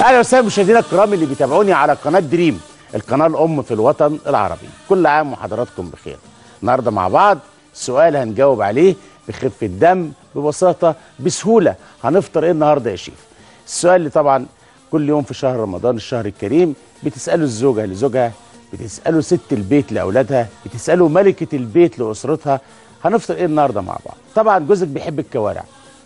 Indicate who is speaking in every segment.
Speaker 1: اهلا وسهلا مشاهدينا الكرام اللي بيتابعوني على قناه دريم القناه الام في الوطن العربي كل عام وحضراتكم بخير النهارده مع بعض سؤال هنجاوب عليه بخفه دم ببساطه بسهوله هنفطر ايه النهارده يا شيف السؤال اللي طبعا كل يوم في شهر رمضان الشهر الكريم بتساله الزوجه لزوجها بتساله ست البيت لاولادها بتساله ملكه البيت لاسرتها هنفطر ايه النهارده مع بعض طبعا جوزك بيحب الكوارع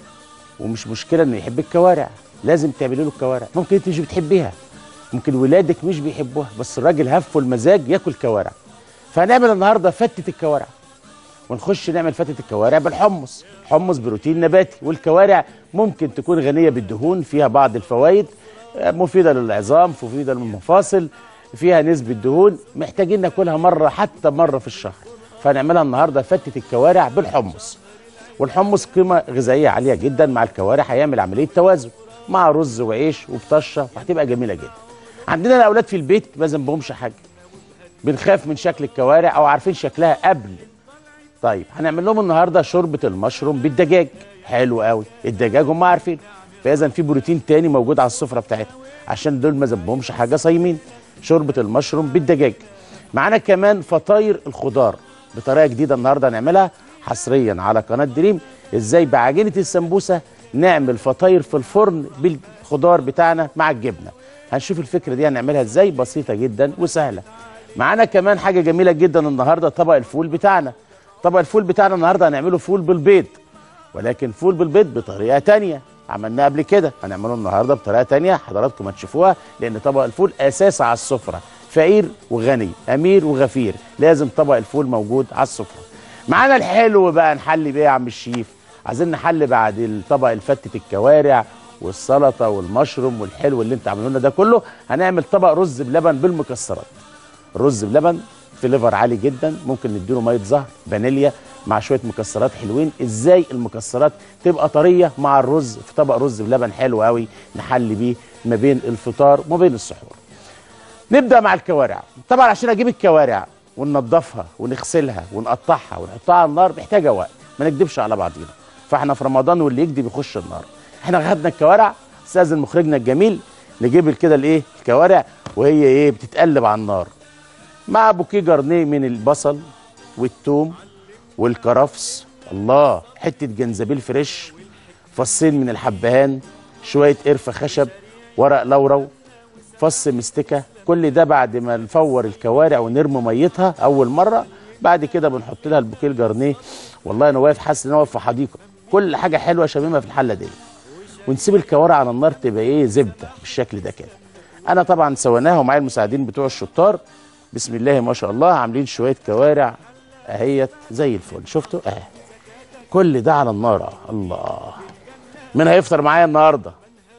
Speaker 1: ومش مشكله انه يحب الكوارع لازم تعملي له الكوارع ممكن انت مش بتحبيها ممكن ولادك مش بيحبوها بس الراجل هفه المزاج ياكل كوارع فهنعمل النهارده فتة الكوارع ونخش نعمل فتة الكوارع بالحمص حمص بروتين نباتي والكوارع ممكن تكون غنية بالدهون فيها بعض الفوائد آه، مفيدة للعظام مفيدة للمفاصل فيها نسبة دهون محتاجين ناكلها مرة حتى مرة في الشهر فهنعملها النهارده فتة الكوارع بالحمص والحمص قيمة غذائية عالية جدا مع الكوارع هيعمل عملية توازن مع رز وعيش وبطشة وهتبقى جميلة جدا عندنا الأولاد في البيت ما ذنبهمش حاجة بنخاف من شكل الكوارع أو عارفين شكلها قبل طيب هنعمل لهم النهارده شوربة المشروم بالدجاج حلو قوي الدجاج هم عارفين فإذا في بروتين تاني موجود على السفرة بتاعتنا عشان دول ما ذنبهمش حاجة صايمين شوربة المشروم بالدجاج معانا كمان فطاير الخضار بطريقة جديدة النهارده هنعملها حصريا على قناه دريم ازاي بعجينه السمبوسه نعمل فطاير في الفرن بالخضار بتاعنا مع الجبنه هنشوف الفكره دي هنعملها ازاي بسيطه جدا وسهله معانا كمان حاجه جميله جدا النهارده طبق الفول بتاعنا طبق الفول بتاعنا النهارده هنعمله فول بالبيض ولكن فول بالبيض بطريقه تانية عملناه قبل كده هنعمله النهارده بطريقه تانية حضراتكم هتشوفوها لان طبق الفول اساس على السفره فقير وغني امير وغفير لازم طبق الفول موجود على السفره معانا الحلو بقى نحلي بيه يا عم الشيف عايزين نحلي بعد الطبق الفتة الكوارع والسلطه والمشروم والحلو اللي انت عاملينه لنا ده كله هنعمل طبق رز بلبن بالمكسرات الرز بلبن فليفر عالي جدا ممكن نديله ميه زهر فانيليا مع شويه مكسرات حلوين ازاي المكسرات تبقى طريه مع الرز في طبق رز بلبن حلو قوي نحلي بيه ما بين الفطار وما بين السحور نبدا مع الكوارع طبعا عشان اجيب الكوارع وننضفها ونغسلها ونقطعها ونحطها على النار محتاجه وقت ما نكدبش على بعضينا فاحنا في رمضان واللي يكذب يخش النار احنا خدنا الكوارع استاذن مخرجنا الجميل نجيب كده الايه الكوارع وهي ايه بتتقلب على النار مع بوكيه جرنيه من البصل والثوم والكرفس الله حته جنزبيل فريش فصين من الحبهان شويه قرفه خشب ورق لورو فص مستكه كل ده بعد ما نفور الكوارع ونرمي ميتها اول مره بعد كده بنحط لها البوكيه الجرنيه والله انا واقف حاسس ان انا واقف في حديقه كل حاجه حلوه شاممها في الحله دي ونسيب الكوارع على النار تبقى ايه زبده بالشكل ده كده انا طبعا سويناها ومعايا المساعدين بتوع الشطار بسم الله ما شاء الله عاملين شويه كوارع اهيت زي الفل شفتوا اهي كل ده على النار آه. الله مين هيفطر معايا النهارده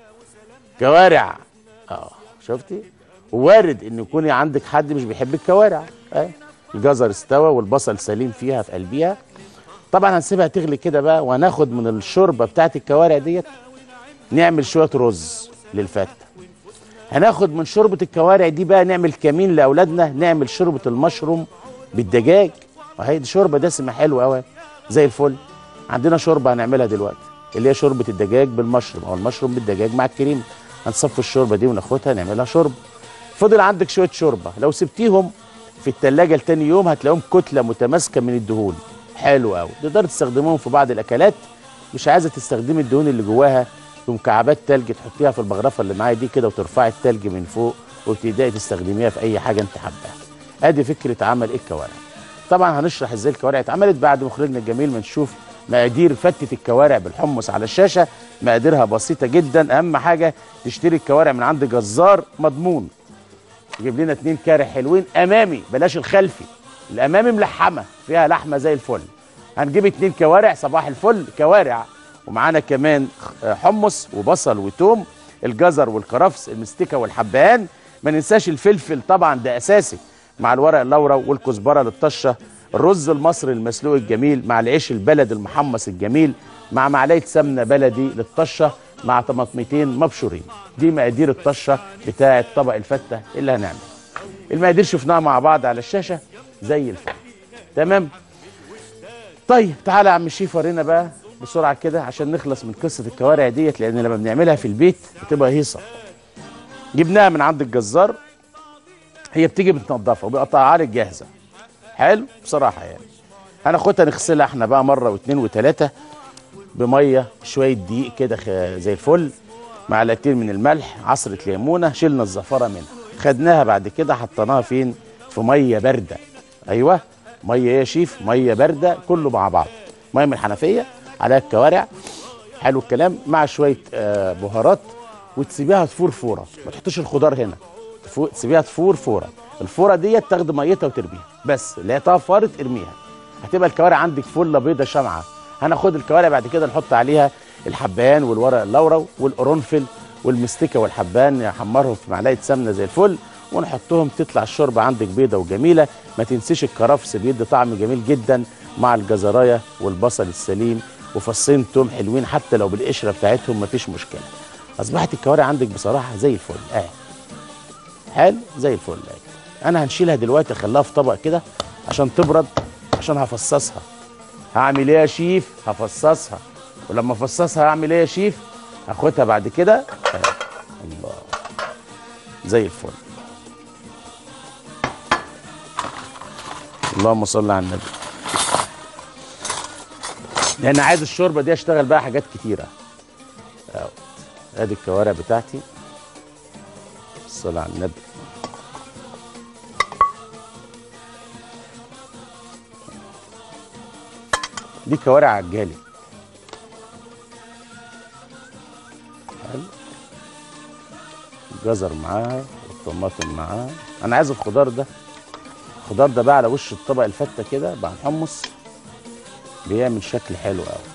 Speaker 1: كوارع اه شفتي وارد ان يكون عندك حد مش بيحب الكوارع اه الجزر استوى والبصل سليم فيها في قلبيها طبعا هنسيبها تغلي كده بقى وهناخد من الشوربه بتاعت الكوارع ديت نعمل شويه رز للفته هناخد من شوربه الكوارع دي بقى نعمل كمين لاولادنا نعمل شوربه المشروم بالدجاج اهي دي شوربه دسمه حلوه قوي زي الفل عندنا شوربه هنعملها دلوقتي اللي هي شوربه الدجاج بالمشروم او المشروم بالدجاج مع الكريم هنصفي الشوربه دي وناخدها نعملها شوربه فضل عندك شويه شوربه لو سبتيهم في التلاجة لتاني يوم هتلاقيهم كتله متماسكه من الدهون حلو قوي تقدر تستخدموهم في بعض الاكلات مش عايزه تستخدمي الدهون اللي جواها بمكعبات تلج تحطيها في البغرفه اللي معايا دي كده وترفعي التلج من فوق وتبداي تستخدميها في اي حاجه انت حباها ادي فكره عمل ايه الكوارع طبعا هنشرح ازاي الكوارع اتعملت بعد مخرجنا الجميل ما نشوف مقادير فتة الكوارع بالحمص على الشاشة مقاديرها بسيطة جدا أهم حاجة تشتري الكوارع من عند جزار مضمون يجيب لنا اتنين كارع حلوين أمامي بلاش الخلفي الأمامي ملحمة فيها لحمة زي الفل هنجيب اتنين كوارع صباح الفل كوارع ومعانا كمان حمص وبصل وتوم الجزر والكرفس المستكة والحبهان ما ننساش الفلفل طبعا ده أساسي مع الورق اللورا والكزبرة للطشة الرز المصري المسلوق الجميل مع العيش البلد المحمص الجميل مع معلقه سمنه بلدي للطشه مع طماطمتين مبشورين دي مقادير الطشه بتاعه طبق الفته اللي هنعمل المقادير شفناها مع بعض على الشاشه زي الفل تمام طيب تعالى يا عم الشيف ورينا بقى بسرعه كده عشان نخلص من قصه الكوارع ديت لان لما بنعملها في البيت بتبقى هيصه جبناها من عند الجزار هي بتيجي متنضفه وبيقطعها لك جاهزه حلو بصراحه يعني هناخدها نغسلها احنا بقى مره واثنين وثلاثه بميه شويه دقيق كده خ- زي الفل معلقتين من الملح عصره ليمونه شلنا الزفاره منها خدناها بعد كده حطيناها فين في ميه بارده ايوه ميه يا شيف ميه بارده كله مع بعض ميه من الحنفيه عليها الكوارع حلو الكلام مع شويه آه بهارات وتسيبيها تفور فوره ما تحطيش الخضار هنا تفو- تسيبيها تفور فوره الفوره ديت تاخد ميتها وترميها بس اللي هي طفرت ارميها هتبقى الكوارع عندك فله بيضه شمعه هناخد الكوارع بعد كده نحط عليها الحبان والورق اللورا والقرنفل والمستكه والحبان نحمرهم في معلقه سمنه زي الفل ونحطهم تطلع الشوربه عندك بيضه وجميله ما تنسيش الكرفس بيدي طعم جميل جدا مع الجزرايه والبصل السليم وفصين توم حلوين حتى لو بالقشره بتاعتهم مفيش مشكله اصبحت الكوارع عندك بصراحه زي الفل اه حلو زي الفل اه انا هنشيلها دلوقتي اخليها في طبق كده عشان تبرد عشان هفصصها هعمل ايه يا شيف هفصصها ولما افصصها هعمل ايه يا شيف هاخدها بعد كده اه. الله زي الفل اللهم صل على النبي لان عايز الشوربه دي اشتغل بقى حاجات كتيره اهو. ادي الكوارع بتاعتي الصلاة على النبي دي كوارع عجالي حلو الجزر معاها والطماطم معاها انا عايز الخضار ده الخضار ده بقى على وش الطبق الفته كده مع الحمص بيعمل شكل حلو قوي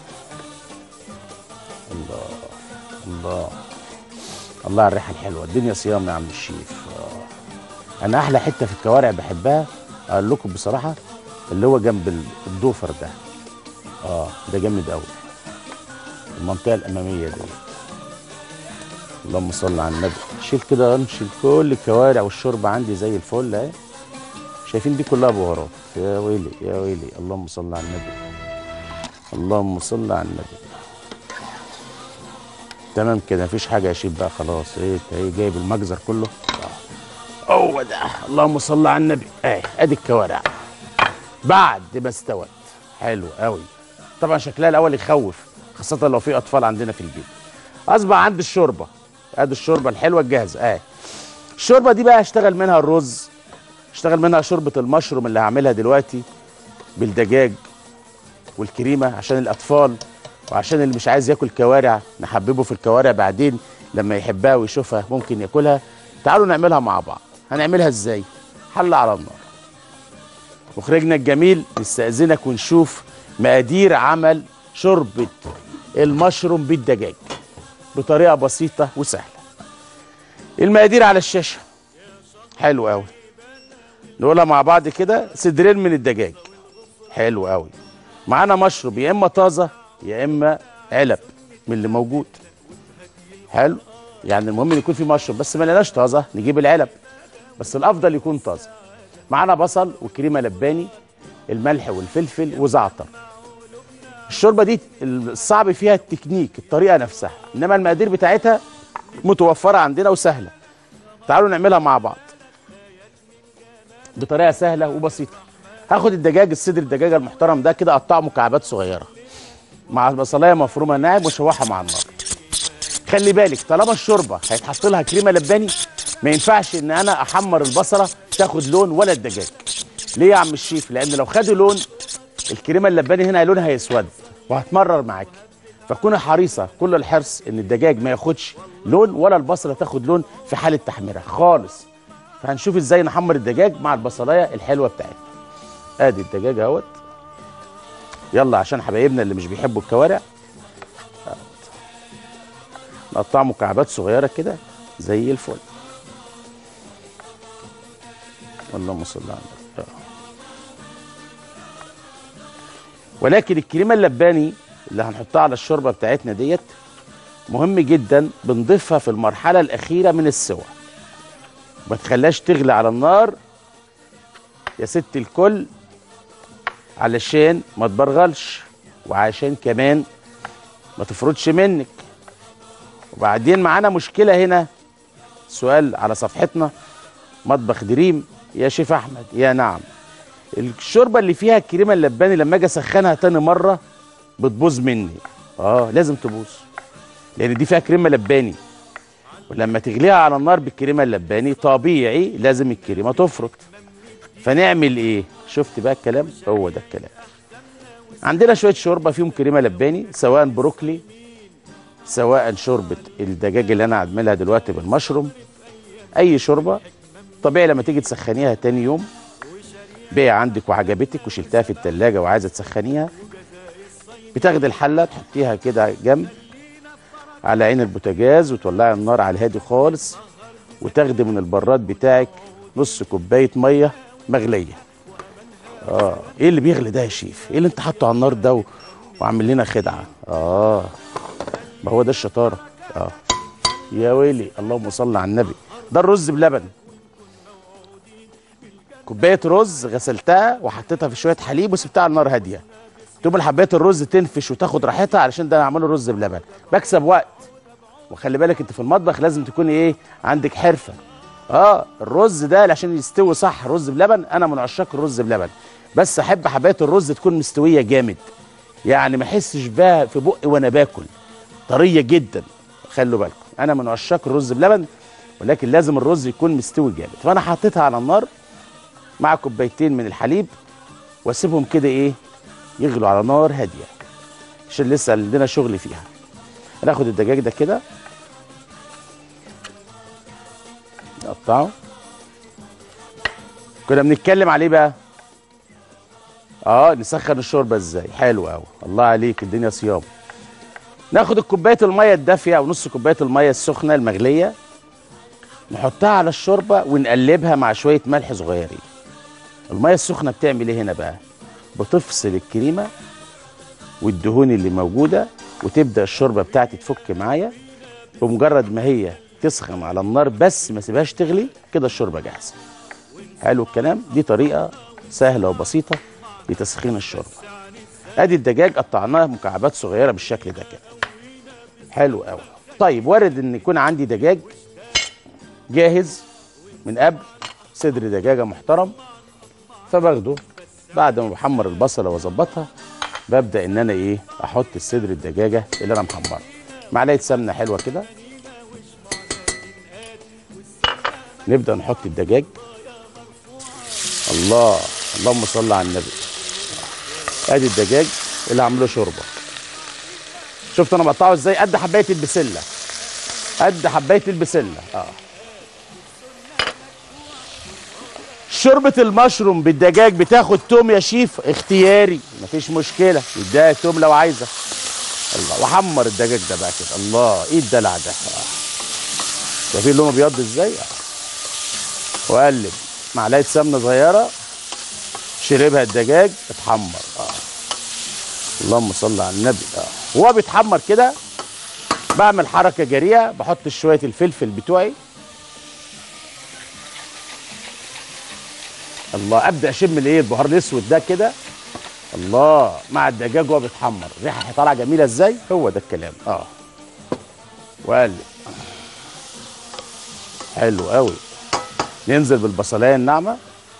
Speaker 1: الله الله الله على الريحه الحلوه الدنيا صيام يا عم الشيف آه. انا احلى حته في الكوارع بحبها اقول لكم بصراحه اللي هو جنب ال- الضوفر ده اه ده جامد قوي المنطقه الاماميه دي اللهم صل على النبي شيل كده انشل كل الكوارع والشوربه عندي زي الفل اهي شايفين دي كلها بهارات يا ويلي يا ويلي اللهم صل على النبي اللهم صل على النبي تمام كده مفيش حاجه يا شيف بقى خلاص ايه ايه جايب المجزر كله آه. هو ده اللهم صل على النبي اهي ادي الكوارع بعد ما استوت حلو قوي طبعا شكلها الاول يخوف خاصه لو في اطفال عندنا في البيت اصبح عندي الشوربه ادي الشوربه الحلوه الجاهزه اهي الشوربه دي بقى اشتغل منها الرز اشتغل منها شوربه المشروم اللي هعملها دلوقتي بالدجاج والكريمه عشان الاطفال وعشان اللي مش عايز ياكل كوارع نحببه في الكوارع بعدين لما يحبها ويشوفها ممكن ياكلها تعالوا نعملها مع بعض هنعملها ازاي حل على النار مخرجنا الجميل نستأذنك ونشوف مقادير عمل شوربة المشروم بالدجاج بطريقة بسيطة وسهلة المقادير على الشاشة حلو قوي نقولها مع بعض كده صدرين من الدجاج حلو قوي معانا مشروب يا اما طازه يا اما علب من اللي موجود حلو يعني المهم إن يكون في مشروب بس ما لقيناش طازه نجيب العلب بس الافضل يكون طازه معانا بصل وكريمه لباني الملح والفلفل وزعتر الشوربه دي الصعب فيها التكنيك الطريقه نفسها انما المقادير بتاعتها متوفره عندنا وسهله تعالوا نعملها مع بعض بطريقه سهله وبسيطه هاخد الدجاج الصدر الدجاجه المحترم ده كده اقطعه مكعبات صغيره مع بصلايه مفرومه ناعم واشوحها مع النار خلي بالك طالما الشوربه هيتحط لها كريمه لباني ما ينفعش ان انا احمر البصله تاخد لون ولا الدجاج ليه يا عم الشيف لان لو خدوا لون الكريمه اللباني هنا لونها هيسود وهتمرر معاكي فكوني حريصه كل الحرص ان الدجاج ما ياخدش لون ولا البصله تاخد لون في حاله تحميرها خالص فهنشوف ازاي نحمر الدجاج مع البصلايه الحلوه بتاعتنا ادي الدجاج اهوت يلا عشان حبايبنا اللي مش بيحبوا الكوارع نقطعه مكعبات صغيره كده زي الفل اللهم صل على النبي ولكن الكريمه اللباني اللي هنحطها على الشوربه بتاعتنا ديت مهم جدا بنضيفها في المرحله الاخيره من السوى ما تخليهاش تغلي على النار يا ست الكل علشان ما تبرغلش وعشان كمان ما تفرطش منك وبعدين معانا مشكله هنا سؤال على صفحتنا مطبخ دريم يا شيف احمد يا نعم الشوربه اللي فيها الكريمه اللباني لما اجي اسخنها تاني مره بتبوظ مني اه لازم تبوظ لان دي فيها كريمه لباني ولما تغليها على النار بالكريمه اللباني طبيعي لازم الكريمه تفرط فنعمل ايه شفت بقى الكلام هو ده الكلام عندنا شويه شوربه فيهم كريمه لباني سواء بروكلي سواء شوربه الدجاج اللي انا عاملها دلوقتي بالمشروم اي شوربه طبيعي لما تيجي تسخنيها تاني يوم بقى عندك وعجبتك وشلتها في التلاجة وعايزه تسخنيها بتاخدي الحله تحطيها كده جنب على عين البوتاجاز وتولعي النار على الهادي خالص وتاخدي من البراد بتاعك نص كوبايه ميه مغليه اه ايه اللي بيغلي ده يا شيف ايه اللي انت حاطه على النار ده و... وعامل لنا خدعه اه ما هو ده الشطاره اه يا ويلي اللهم صل على النبي ده الرز بلبن كوبايه رز غسلتها وحطيتها في شويه حليب وسبتها على النار هاديه تقوم حبايه الرز تنفش وتاخد راحتها علشان ده انا عامله رز بلبن بكسب وقت وخلي بالك انت في المطبخ لازم تكوني ايه عندك حرفه اه الرز ده عشان يستوي صح رز بلبن انا من عشاق الرز بلبن بس احب حبايه الرز تكون مستويه جامد يعني ما احسش بها في بقي وانا باكل طريه جدا خلوا بالكم انا من عشاق الرز بلبن ولكن لازم الرز يكون مستوي جامد فانا حطيتها على النار مع كوبايتين من الحليب واسيبهم كده ايه يغلوا على نار هاديه عشان لسه عندنا شغل فيها ناخد الدجاج ده كده نقطعه كنا بنتكلم عليه بقى اه نسخن الشوربه ازاي حلو قوي الله عليك الدنيا صيام ناخد الكوبايه الميه الدافيه او نص كوبايه الميه السخنه المغليه نحطها على الشوربه ونقلبها مع شويه ملح صغيرين الميه السخنه بتعمل ايه هنا بقى بتفصل الكريمه والدهون اللي موجوده وتبدا الشوربه بتاعتي تفك معايا بمجرد ما هي تسخن على النار بس ما سيبهاش تغلي كده الشوربه جاهزه حلو الكلام دي طريقه سهله وبسيطه لتسخين الشوربه ادي الدجاج قطعناه مكعبات صغيره بالشكل ده كده حلو قوي طيب وارد ان يكون عندي دجاج جاهز من قبل صدر دجاجه محترم فباخده بعد ما بحمر البصله واظبطها ببدا ان انا ايه احط الصدر الدجاجه اللي انا محمرها معلقه سمنه حلوه كده نبدا نحط الدجاج الله اللهم صل على النبي ادي الدجاج اللي عامله شوربه شفت انا بقطعه ازاي قد حبايه البسله قد حبايه البسله اه شوربه المشروم بالدجاج بتاخد توم يا شيف اختياري مفيش مشكله اديها توم لو عايزه الله وحمر الدجاج ده بقى كده الله ايه الدلع ده آه. شايفين لونه ابيض ازاي آه. واقلب معلقه سمنه صغيره شربها الدجاج اتحمر اه اللهم صل على النبي اه وهو بيتحمر كده بعمل حركه جريئه بحط شويه الفلفل بتوعي الله ابدا اشم الايه البهار الاسود ده كده الله مع الدجاج وهو بيتحمر ريحه طالعه جميله ازاي هو ده الكلام اه وقلب حلو قوي ننزل بالبصلايه الناعمه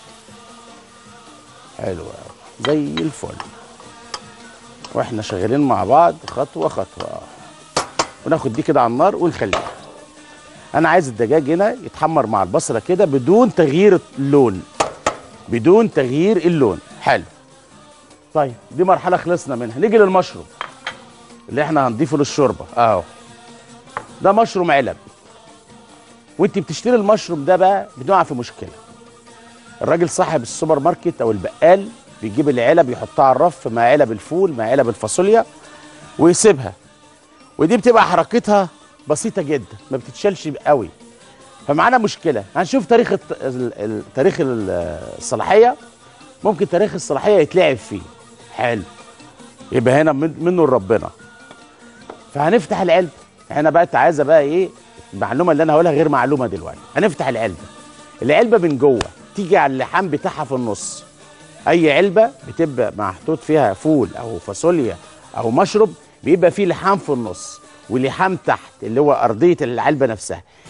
Speaker 1: حلو قوي زي الفل واحنا شغالين مع بعض خطوه خطوه آه. وناخد دي كده على النار ونخليها انا عايز الدجاج هنا يتحمر مع البصله كده بدون تغيير اللون بدون تغيير اللون حلو طيب دي مرحله خلصنا منها نيجي للمشروم اللي احنا هنضيفه للشوربه اهو ده مشروم علب وانت بتشتري المشروم ده بقى بنقع في مشكله الراجل صاحب السوبر ماركت او البقال بيجيب العلب يحطها على الرف مع علب الفول مع علب الفاصوليا ويسيبها ودي بتبقى حركتها بسيطه جدا ما بتتشالش قوي فمعانا مشكله هنشوف تاريخ الت... ال... ال... تاريخ الصلاحيه ممكن تاريخ الصلاحيه يتلعب فيه حلو يبقى هنا من... منه لربنا فهنفتح العلبه هنا بقى انت عايزه بقى ايه المعلومه اللي انا هقولها غير معلومه دلوقتي هنفتح العلبه العلبه من جوه تيجي على اللحام بتاعها في النص اي علبه بتبقى محطوط فيها فول او فاصوليا او مشروب بيبقى فيه لحام في النص ولحام تحت اللي هو ارضيه العلبه نفسها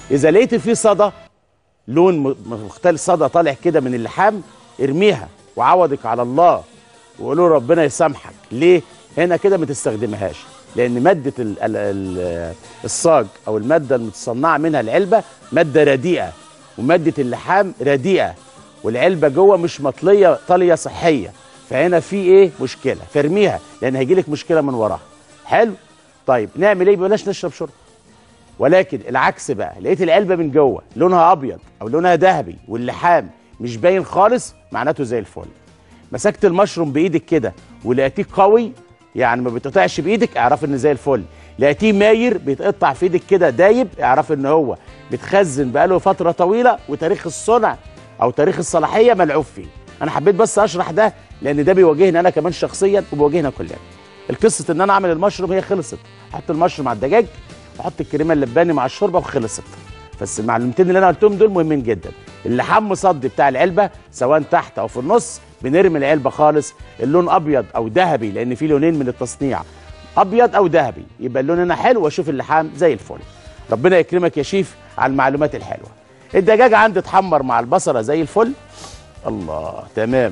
Speaker 1: اذا لقيت فيه صدى لون م- مختلف صدى طالع كده من اللحام ارميها وعوضك على الله وقولوا ربنا يسامحك ليه هنا كده ما تستخدمهاش لان ماده ال ال ال الصاج او الماده المتصنعه منها العلبه ماده رديئه وماده اللحام رديئه والعلبه جوه مش مطليه طليه صحيه فهنا في ايه مشكله فارميها لان هيجيلك مشكله من وراها حلو طيب نعمل ايه بلاش نشرب شرب ولكن العكس بقى لقيت العلبه من جوه لونها ابيض او لونها ذهبي واللحام مش باين خالص معناته زي الفل مسكت المشروم بايدك كده ولقيتيه قوي يعني ما بيتقطعش بايدك اعرف ان زي الفل لقيتيه ماير بيتقطع في ايدك كده دايب اعرف ان هو بيتخزن بقاله فتره طويله وتاريخ الصنع او تاريخ الصلاحيه ملعوب فيه انا حبيت بس اشرح ده لان ده بيواجهني انا كمان شخصيا وبيواجهنا كلنا القصه ان انا اعمل المشروم هي خلصت احط المشروم على الدجاج واحط الكريمه اللباني مع الشوربه وخلصت بس المعلومتين اللي انا قلتهم دول مهمين جدا اللحام مصدي بتاع العلبه سواء تحت او في النص بنرمي العلبه خالص اللون ابيض او ذهبي لان في لونين من التصنيع ابيض او ذهبي يبقى اللون هنا حلو واشوف اللحام زي الفل ربنا يكرمك يا شيف على المعلومات الحلوه الدجاج عندي اتحمر مع البصله زي الفل الله تمام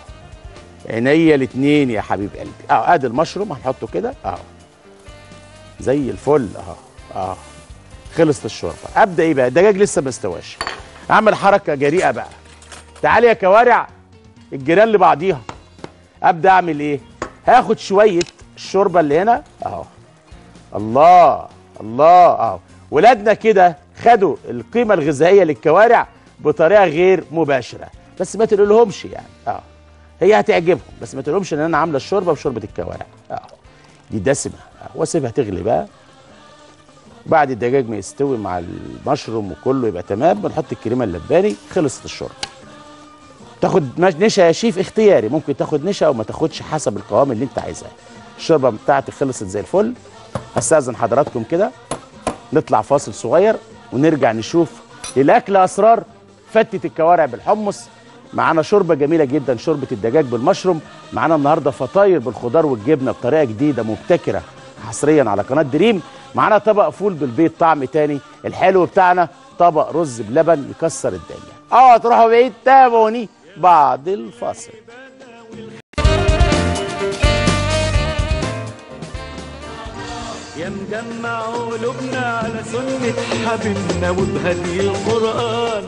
Speaker 1: عينيا الاتنين يا حبيب قلبي اه ادي المشروم هنحطه كده اهو زي الفل اهو اه خلصت الشوربه ابدا ايه بقى الدجاج لسه ما استواش اعمل حركه جريئه بقى تعالي يا كوارع الجيران لبعضيها ابدا اعمل ايه هاخد شويه الشوربه اللي هنا اهو الله الله اهو ولادنا كده خدوا القيمه الغذائيه للكوارع بطريقه غير مباشره بس ما تقولهمش يعني اه هي هتعجبهم بس ما تقولهمش ان انا عامله الشوربه بشوربه الكوارع اه دي دسمه آه. واسيبها تغلي بقى بعد الدجاج ما يستوي مع المشروم وكله يبقى تمام بنحط الكريمه اللباني خلصت الشوربه تاخد مش- نشا يا شيف اختياري ممكن تاخد نشا او ما تاخدش حسب القوام اللي انت عايزاه الشوربه بتاعتي خلصت زي الفل استاذن حضراتكم كده نطلع فاصل صغير ونرجع نشوف للاكل اسرار فتة الكوارع بالحمص معانا شوربه جميله جدا شوربه الدجاج بالمشروم معانا النهارده فطاير بالخضار والجبنه بطريقه جديده مبتكره حصريا على قناه دريم معانا طبق فول بالبيض طعم تاني الحلو بتاعنا طبق رز بلبن يكسر الدنيا اه تروحوا بعيد تابعوني بعد الفاصل
Speaker 2: يا مجمع قلوبنا على سنة حبيبنا وبهدي القرآن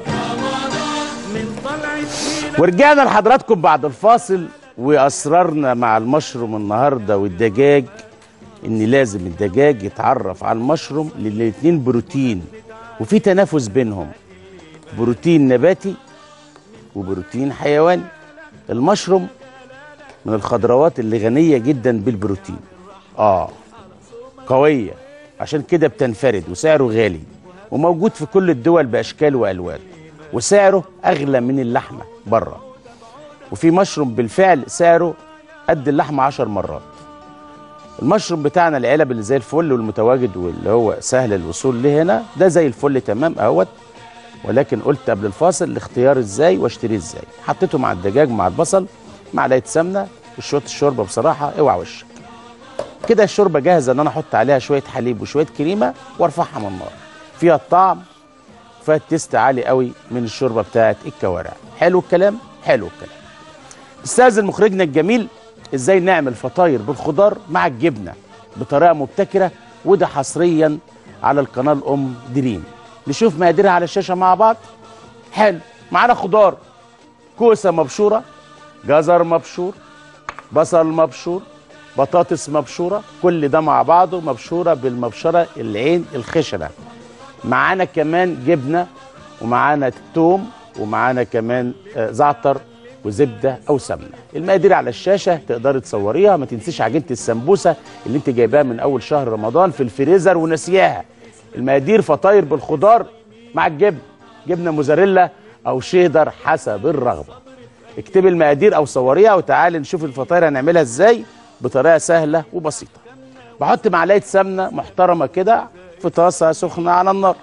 Speaker 2: من طلعة ميلاد
Speaker 1: ورجعنا لحضراتكم بعد الفاصل واسرارنا مع المشروم النهارده والدجاج ان لازم الدجاج يتعرف على المشروم لان الاتنين بروتين وفي تنافس بينهم بروتين نباتي وبروتين حيواني المشروم من الخضروات اللي غنيه جدا بالبروتين اه قويه عشان كده بتنفرد وسعره غالي وموجود في كل الدول باشكال والوان وسعره اغلى من اللحمه بره وفي مشروم بالفعل سعره قد اللحمه عشر مرات المشروم بتاعنا العلب اللي زي الفل والمتواجد واللي هو سهل الوصول له هنا ده زي الفل تمام اهوت ولكن قلت قبل الفاصل الاختيار ازاي واشتريه ازاي حطيته مع الدجاج مع البصل معلقه سمنه وشويه الشوربه بصراحه اوعى وشك كده الشوربه جاهزه ان انا احط عليها شويه حليب وشويه كريمه وارفعها من النار فيها الطعم فيها التيست عالي قوي من الشوربه بتاعت الكوارع حلو الكلام حلو الكلام استاذن مخرجنا الجميل ازاي نعمل فطاير بالخضار مع الجبنه بطريقه مبتكره وده حصريا على القناه الام دريم نشوف مقاديرها على الشاشه مع بعض حلو معانا خضار كوسه مبشوره جزر مبشور بصل مبشور بطاطس مبشوره كل ده مع بعضه مبشوره بالمبشره العين الخشنه معانا كمان جبنه ومعانا توم ومعانا كمان آه، زعتر وزبده او سمنه المقادير على الشاشه تقدري تصوريها ما تنسيش عجينه السمبوسه اللي انت جايباها من اول شهر رمضان في الفريزر ونسياها المقادير فطاير بالخضار مع الجبن جبنه موزاريلا او شيدر حسب الرغبه اكتبي المقادير او صوريها وتعالي نشوف الفطاير هنعملها ازاي بطريقه سهله وبسيطه بحط معلقه سمنه محترمه كده في طاسه سخنه على النار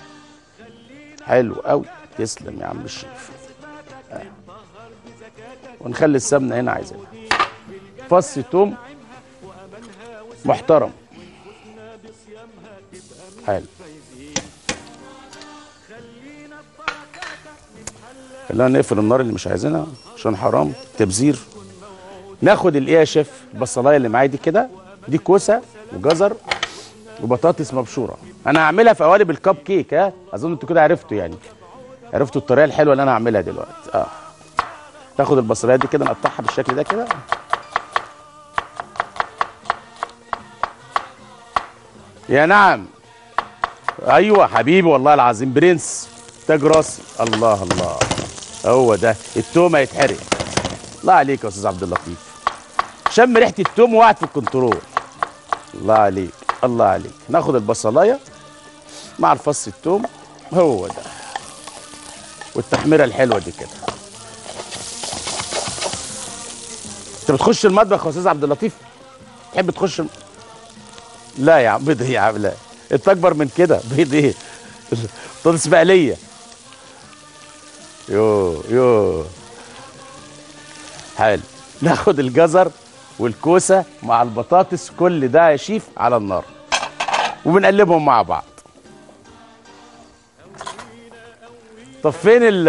Speaker 1: حلو قوي تسلم يا عم الشيف آه. ونخلي السمنه هنا عايزينها فص توم محترم حلو خلينا نقفل النار اللي مش عايزينها عشان حرام تبذير ناخد الايه يا شيف البصلايه اللي معايا دي كده دي كوسه وجزر وبطاطس مبشوره انا هعملها في قوالب الكب كيك ها اظن انتوا كده عرفتوا يعني عرفتوا الطريقه الحلوه اللي انا هعملها دلوقتي اه ناخد البصلايه دي كده نقطعها بالشكل ده كده يا نعم ايوه حبيبي والله العظيم برنس تاج راسي الله الله هو ده التوم هيتحرق الله عليك يا استاذ عبد اللطيف شم ريحه التوم وقعد في الكنترول الله عليك الله عليك ناخد البصلايه مع الفص التوم هو ده والتحميره الحلوه دي كده انت بتخش المطبخ يا استاذ عبد اللطيف تحب تخش الم... لا يا عم بيض ايه يا عم لا انت اكبر من كده بيض ايه بطاطس مقليه يو يو حلو ناخد الجزر والكوسه مع البطاطس كل ده يا شيف على النار وبنقلبهم مع بعض طب فين ال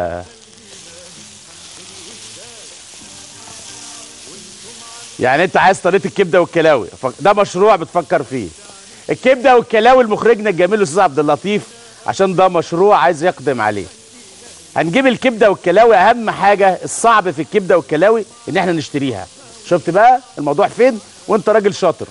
Speaker 1: يعني انت عايز طريقه الكبده والكلاوي ف- ده مشروع بتفكر فيه الكبده والكلاوي لمخرجنا الجميل الاستاذ عبد اللطيف عشان ده مشروع عايز يقدم عليه هنجيب الكبده والكلاوي اهم حاجه الصعب في الكبده والكلاوي ان احنا نشتريها شفت بقى الموضوع فين وانت راجل شاطر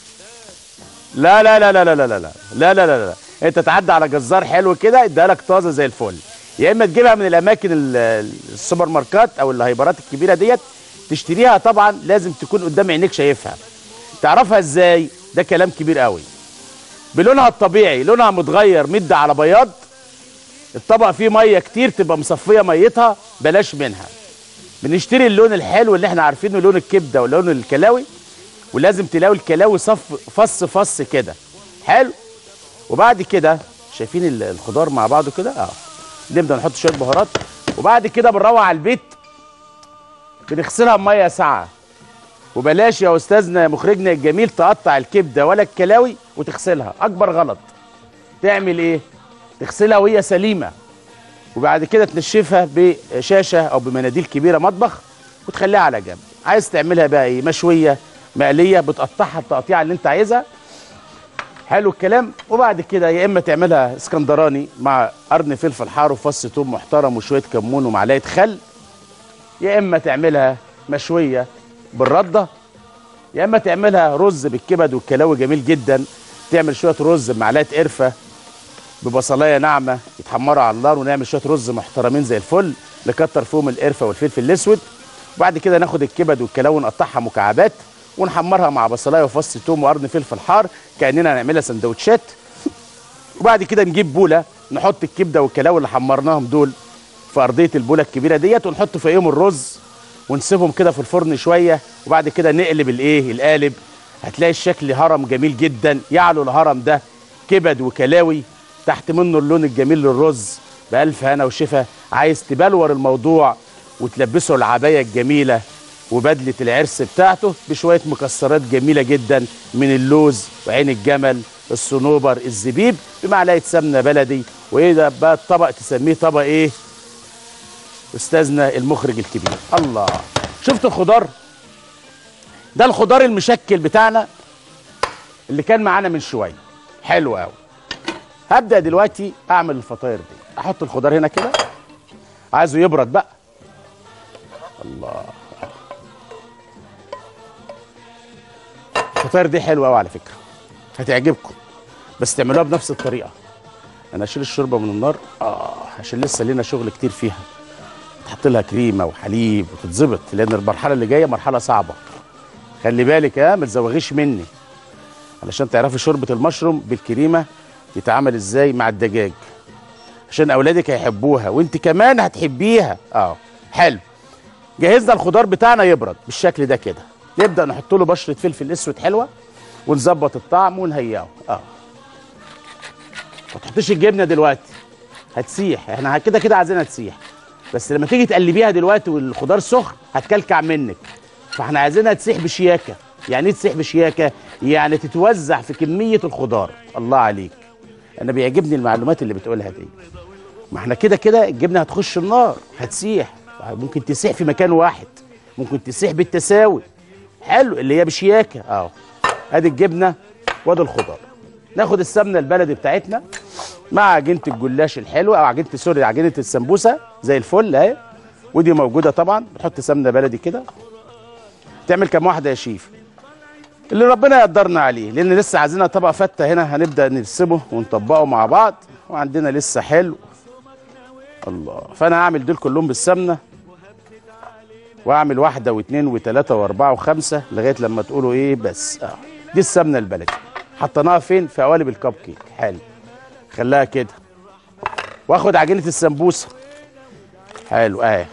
Speaker 1: لا لا لا لا لا لا لا لا لا لا لا لا انت تعدي على جزار حلو كده اديها لك طازه زي الفل يا اما تجيبها من الاماكن ال- السوبر ماركات او الهايبرات الكبيره ديت تشتريها طبعا لازم تكون قدام عينيك شايفها تعرفها ازاي ده كلام كبير قوي بلونها الطبيعي لونها متغير مد على بياض الطبق فيه ميه كتير تبقى مصفيه ميتها بلاش منها بنشتري اللون الحلو اللي احنا عارفينه لون الكبده ولون الكلاوي ولازم تلاقوا الكلاوي صف فص فص كده حلو وبعد كده شايفين ال- الخضار مع بعضه كده اه نبدا نحط شويه بهارات وبعد كده بنروح على البيت بنغسلها بميه ساقعه وبلاش يا استاذنا مخرجنا الجميل تقطع الكبده ولا الكلاوي وتغسلها اكبر غلط تعمل ايه تغسلها وهي سليمه وبعد كده تنشفها بشاشه او بمناديل كبيره مطبخ وتخليها على جنب عايز تعملها بقى ايه مشويه مقليه بتقطعها التقطيعه اللي انت عايزها حلو الكلام وبعد كده يا اما تعملها اسكندراني مع قرن فلفل حار وفص ثوم محترم وشويه كمون ومعلقه خل يا اما تعملها مشويه بالرده يا اما تعملها رز بالكبد والكلاوي جميل جدا تعمل شويه رز بمعلقه قرفه ببصلايه ناعمه يتحمروا على النار ونعمل شويه رز محترمين زي الفل نكتر فيهم القرفه والفلفل الاسود وبعد كده ناخد الكبد والكلاوي نقطعها مكعبات ونحمرها مع بصلايه وفص ثوم وقرن فلفل حار كاننا هنعملها سندوتشات وبعد كده نجيب بوله نحط الكبده والكلاوي اللي حمرناهم دول في ارضيه البوله الكبيره ديت ونحط فوقيهم الرز ونسيبهم كده في الفرن شويه وبعد كده نقلب الايه القالب هتلاقي الشكل هرم جميل جدا يعلو الهرم ده كبد وكلاوي تحت منه اللون الجميل للرز بألف هنا وشفا عايز تبلور الموضوع وتلبسه العباية الجميلة وبدلة العرس بتاعته بشوية مكسرات جميلة جدا من اللوز وعين الجمل الصنوبر الزبيب بمعلقة سمنة بلدي وايه ده بقى الطبق تسميه طبق ايه استاذنا المخرج الكبير الله شفت الخضار ده الخضار المشكل بتاعنا اللي كان معانا من شويه حلو قوي هبدا دلوقتي اعمل الفطاير دي احط الخضار هنا كده عايزه يبرد بقى الله الفطاير دي حلوه قوي على فكره هتعجبكم بس تعملوها بنفس الطريقه انا اشيل الشوربه من النار اه عشان لسه لينا شغل كتير فيها تحط لها كريمه وحليب وتتظبط لان المرحله اللي جايه مرحله صعبه خلي بالك ها ما تزوغيش مني علشان تعرفي شوربه المشروم بالكريمه يتعمل ازاي مع الدجاج عشان اولادك هيحبوها وانت كمان هتحبيها اه حلو جهزنا الخضار بتاعنا يبرد بالشكل ده كده نبدا نحط له بشره فلفل اسود حلوه ونظبط الطعم ونهيئه اه ما تحطيش الجبنه دلوقتي هتسيح احنا كده كده عايزينها تسيح بس لما تيجي تقلبيها دلوقتي والخضار سخن هتكلكع منك فاحنا عايزينها تسيح بشياكه يعني ايه تسيح بشياكه يعني تتوزع في كميه الخضار الله عليك انا بيعجبني المعلومات اللي بتقولها دي ما احنا كده كده الجبنه هتخش النار هتسيح ممكن تسيح في مكان واحد ممكن تسيح بالتساوي حلو اللي هي بشياكه اهو ادي الجبنه وادي الخضار ناخد السمنه البلدي بتاعتنا مع عجينه الجلاش الحلوه او عجينه سوري عجينه السمبوسه زي الفل اهي ودي موجوده طبعا نحط سمنه بلدي كده تعمل كام واحده يا شيف اللي ربنا يقدرنا عليه لان لسه عايزينها طبق فته هنا هنبدا نرسمه ونطبقه مع بعض وعندنا لسه حلو الله فانا هعمل دول كلهم بالسمنه واعمل واحده واثنين وثلاثه واربعه وخمسه لغايه لما تقولوا ايه بس اه دي السمنه البلدي حطيناها فين في قوالب الكب كيك حلو خليها كده واخد عجينه السمبوسه حلو اهي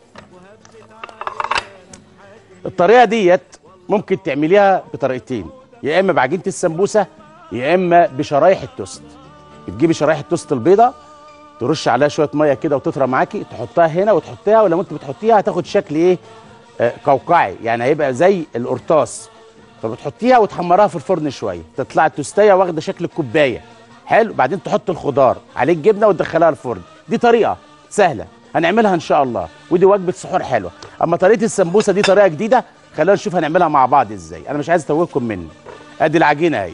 Speaker 1: الطريقه ديت ممكن تعمليها بطريقتين يا اما بعجينه السمبوسه يا اما بشرايح التوست بتجيبي شرايح التوست البيضه ترش عليها شويه ميه كده وتطرى معاكي تحطها هنا وتحطيها ولما انت بتحطيها هتاخد شكل ايه آه قوقعي يعني هيبقى زي القرطاس فبتحطيها وتحمرها في الفرن شويه تطلع التوستيه واخده شكل الكوبايه حلو بعدين تحط الخضار عليه الجبنه وتدخلها الفرن دي طريقه سهله هنعملها ان شاء الله ودي وجبه سحور حلوه اما طريقه السمبوسه دي طريقه جديده خلينا نشوف هنعملها مع بعض ازاي انا مش عايز اتوهكم مني ادي العجينه اهي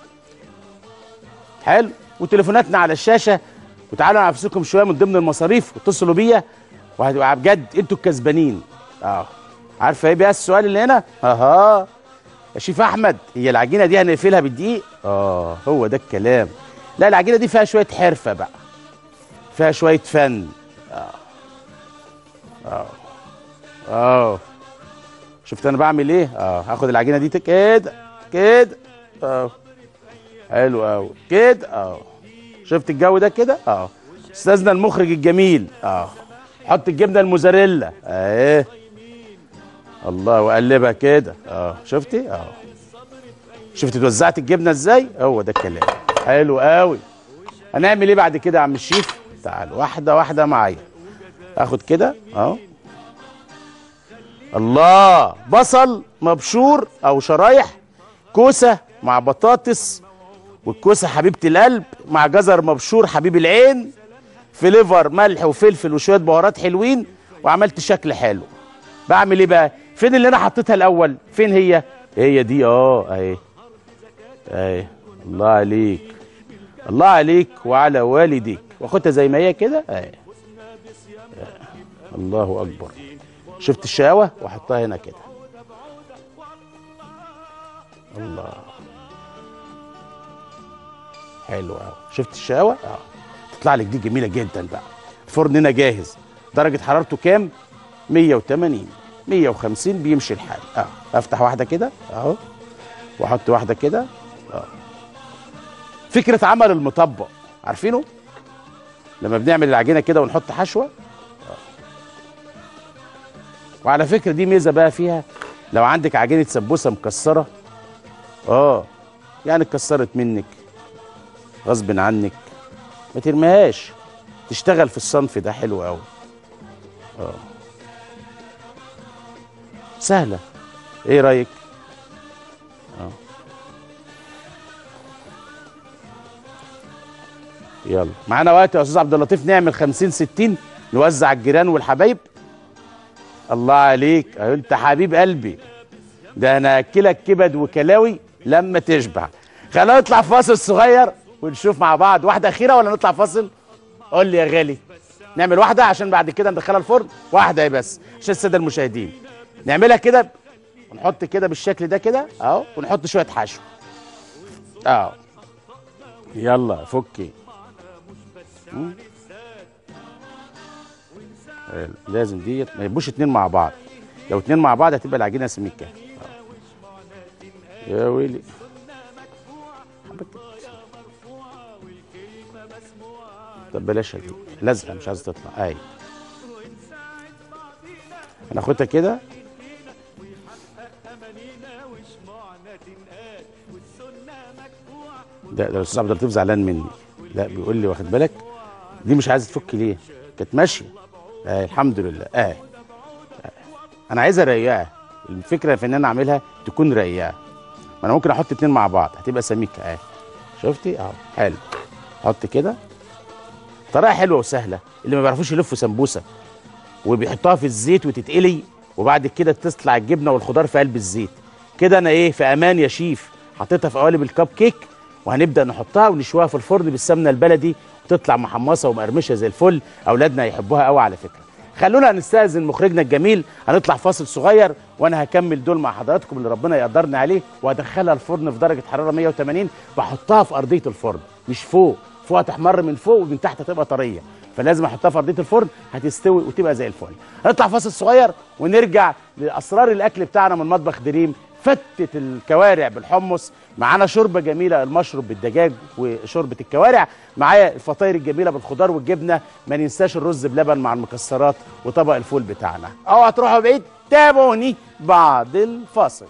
Speaker 1: حلو وتليفوناتنا على الشاشه وتعالوا على نفسكم شويه من ضمن المصاريف واتصلوا بيا وهتبقى بجد انتوا الكسبانين اه عارفه ايه بقى السؤال اللي هنا اها يا شيف احمد هي العجينه دي هنقفلها بالدقيق اه هو ده الكلام لا العجينه دي فيها شويه حرفه بقى فيها شويه فن اه اه اه شفت انا بعمل ايه اه هاخد العجينه دي كده كده اه حلو قوي كده اه شفت الجو ده كده اه استاذنا المخرج الجميل اه حط الجبنه الموزاريلا اهي الله وقلبها كده اه شفتي اه شفت اتوزعت الجبنه ازاي هو ده الكلام حلو قوي هنعمل ايه بعد كده يا عم الشيف تعال واحده واحده معايا اخد كده اهو الله بصل مبشور او شرايح كوسه مع بطاطس والكوسه حبيبه القلب مع جزر مبشور حبيب العين فليفر ملح وفلفل وشويه بهارات حلوين وعملت شكل حلو بعمل ايه بقى فين اللي انا حطيتها الاول فين هي هي دي اه اهي اهي الله عليك الله عليك وعلى والديك واخدها زي ما هي كده اهي الله اكبر شفت الشقاوه واحطها هنا كده الله حلو قوي شفت الشقاوه اه تطلع لك دي جميله جدا بقى الفرن هنا جاهز درجه حرارته كام 180 150 بيمشي الحال اه افتح واحده كده اهو واحط واحده كده اه فكره عمل المطبق عارفينه لما بنعمل العجينه كده ونحط حشوه آه. وعلى فكره دي ميزه بقى فيها لو عندك عجينه سمبوسه مكسره اه يعني اتكسرت منك غصب عنك ما ترميهاش تشتغل في الصنف ده حلو قوي اه سهله ايه رايك اه يلا معانا وقت يا استاذ عبد اللطيف نعمل 50 60 نوزع الجيران والحبايب الله عليك أيوة انت حبيب قلبي ده انا اكلك كبد وكلاوي لما تشبع خلينا نطلع فاصل صغير ونشوف مع بعض واحده اخيره ولا نطلع فاصل قول لي يا غالي نعمل واحده عشان بعد كده ندخلها الفرن واحده هي بس عشان الساده المشاهدين نعملها كده ونحط كده بالشكل ده كده اهو ونحط شويه حشو اهو يلا فكي مم. حلو. لازم ديت ما يبقوش اتنين مع بعض لو اتنين مع بعض هتبقى العجينه سميكه يا ويلي طب بلاش دي لازقه مش عايزه تطلع اي هناخدها كده ده ده الاستاذ عبد اللطيف زعلان مني لا بيقول لي واخد بالك دي مش عايزه تفك ليه كانت ماشيه آه الحمد لله اه, آه. انا عايزها رقيقه الفكره في ان انا اعملها تكون رقيقه ما انا ممكن احط اتنين مع بعض هتبقى سميكه اه شفتي اه حلو حط كده طريقه حلوه وسهله اللي ما بيعرفوش يلفوا سمبوسه وبيحطوها في الزيت وتتقلي وبعد كده تطلع الجبنه والخضار في قلب الزيت كده انا ايه في امان يا شيف حطيتها في قوالب الكب كيك وهنبدا نحطها ونشويها في الفرن بالسمنه البلدي وتطلع محمصه ومقرمشه زي الفل اولادنا يحبوها قوي على فكره خلونا نستاذن مخرجنا الجميل هنطلع فاصل صغير وانا هكمل دول مع حضراتكم اللي ربنا يقدرني عليه وهدخلها الفرن في درجه حراره 180 بحطها في ارضيه الفرن مش فوق فوق هتحمر من فوق ومن تحت هتبقى طريه فلازم احطها في ارضيه الفرن هتستوي وتبقى زي الفل هنطلع فاصل صغير ونرجع لاسرار الاكل بتاعنا من مطبخ دريم فتة الكوارع بالحمص معانا شوربة جميلة المشروب بالدجاج وشوربة الكوارع معايا الفطاير الجميلة بالخضار والجبنة ما ننساش الرز بلبن مع المكسرات وطبق الفول بتاعنا اوعى تروحوا بعيد تابعوني بعد الفاصل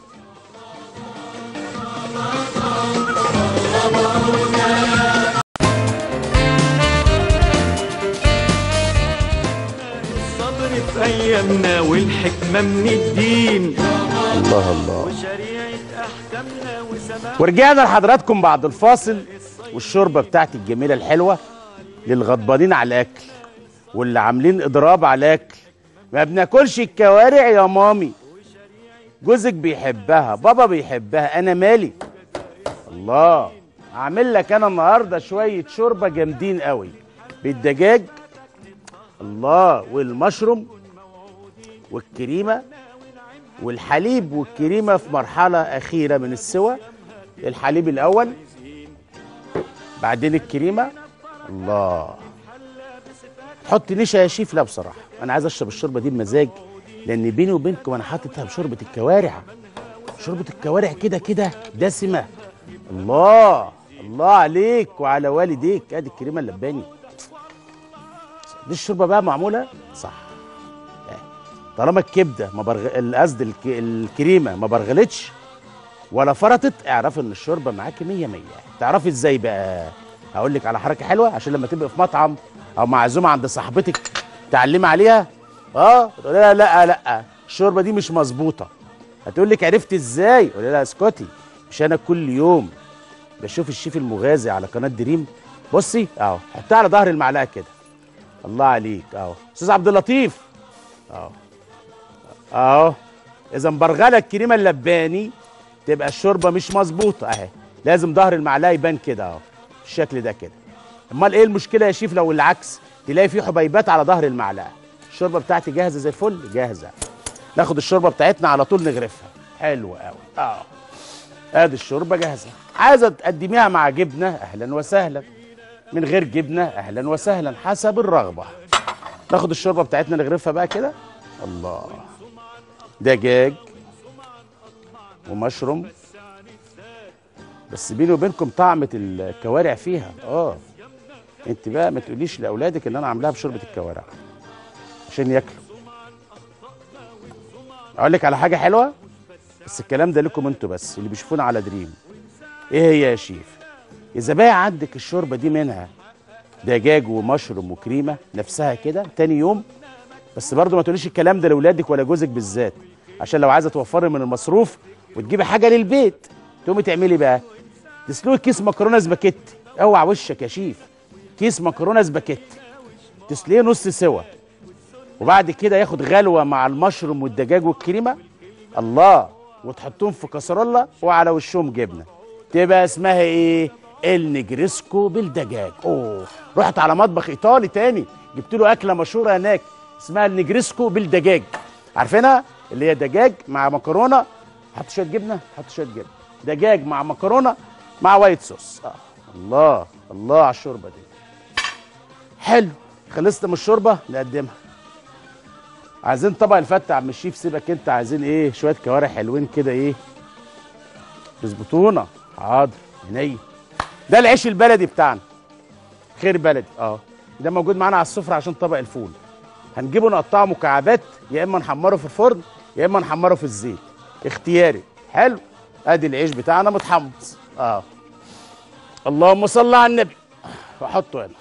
Speaker 2: الصبر في ايامنا والحكمه من الدين
Speaker 1: الله الله
Speaker 2: وشريعه احكامنا وسماح
Speaker 1: ورجعنا لحضراتكم بعد الفاصل والشوربه بتاعتي الجميله الحلوه للغضبانين على الاكل واللي عاملين اضراب على الاكل ما بناكلش الكوارع يا مامي جوزك بيحبها بابا بيحبها انا مالي الله اعمل لك انا النهارده شويه شوربه جامدين قوي بالدجاج الله والمشروم والكريمه والحليب والكريمه في مرحله اخيره من السوى الحليب الاول بعدين الكريمه الله حط نشا يا شيف لا بصراحه انا عايز اشرب الشوربه دي بمزاج لان بيني وبينكم انا حاططها بشوربه الكوارع شوربه الكوارع كده كده دسمه الله الله عليك وعلى والديك ادي الكريمه اللباني دي الشوربه بقى معموله صح طالما الكبده ما برغ... قصدي الك... الكريمه ما برغلتش ولا فرطت اعرف ان الشوربه معاكي 100 100 تعرفي ازاي بقى هقول لك على حركه حلوه عشان لما تبقى في مطعم او معزومه عند صاحبتك تعلمي عليها اه تقول لها لا لا الشوربه دي مش مظبوطه هتقول لك عرفت ازاي قول لها اسكتي مش انا كل يوم بشوف الشيف المغازي على قناه دريم بصي اهو حطها على ظهر المعلقه كده الله عليك اهو استاذ عبد اللطيف اهو اهو اذا مبرغله الكريمه اللباني تبقى الشوربه مش مظبوطه اهي لازم ظهر المعلقه يبان كده اهو بالشكل ده كده امال ايه المشكله يا شيف لو العكس تلاقي في حبيبات على ظهر المعلقه الشوربه بتاعتي جاهزه زي الفل جاهزه ناخد الشوربه بتاعتنا على طول نغرفها حلو قوي اه ادي الشوربه جاهزه عايزه تقدميها مع جبنه اهلا وسهلا من غير جبنه اهلا وسهلا حسب الرغبه ناخد الشوربه بتاعتنا نغرفها بقى كده الله دجاج ومشروم بس بيني وبينكم طعمة الكوارع فيها اه انت بقى ما تقوليش لاولادك ان انا عاملاها بشوربه الكوارع عشان ياكلوا اقول لك على حاجه حلوه بس الكلام ده لكم انتوا بس اللي بيشوفونا على دريم ايه هي يا شيف اذا بقى عندك الشوربه دي منها دجاج ومشروم وكريمه نفسها كده تاني يوم بس برضو ما تقوليش الكلام ده لاولادك ولا جوزك بالذات عشان لو عايزه توفري من المصروف وتجيبي حاجه للبيت تقومي تعملي بقى تسلقي كيس مكرونه سباكيتي اوعى وشك يا شيف كيس مكرونه سباكيتي تسلقيه نص سوا وبعد كده ياخد غلوه مع المشروم والدجاج والكريمه الله وتحطهم في كسرولة وعلى وشهم جبنه تبقى اسمها ايه النجريسكو بالدجاج اوه رحت على مطبخ ايطالي تاني جبت له اكله مشهوره هناك اسمها النجريسكو بالدجاج عارفينها اللي هي دجاج مع مكرونه حط شويه جبنه حط شويه جبنه دجاج مع مكرونه مع وايت صوص آه. الله الله على الشوربه دي حلو خلصت من الشوربه نقدمها عايزين طبق الفته يا عم الشيف سيبك انت عايزين ايه شويه كوارع حلوين كده ايه تظبطونا حاضر عينيا ده العيش البلدي بتاعنا خير بلدي اه ده موجود معانا على السفره عشان طبق الفول هنجيبه نقطعه مكعبات يا اما نحمره في الفرن يا اما نحمره في الزيت اختياري حلو ادي العيش بتاعنا متحمص اه اللهم صل على النبي واحطه هنا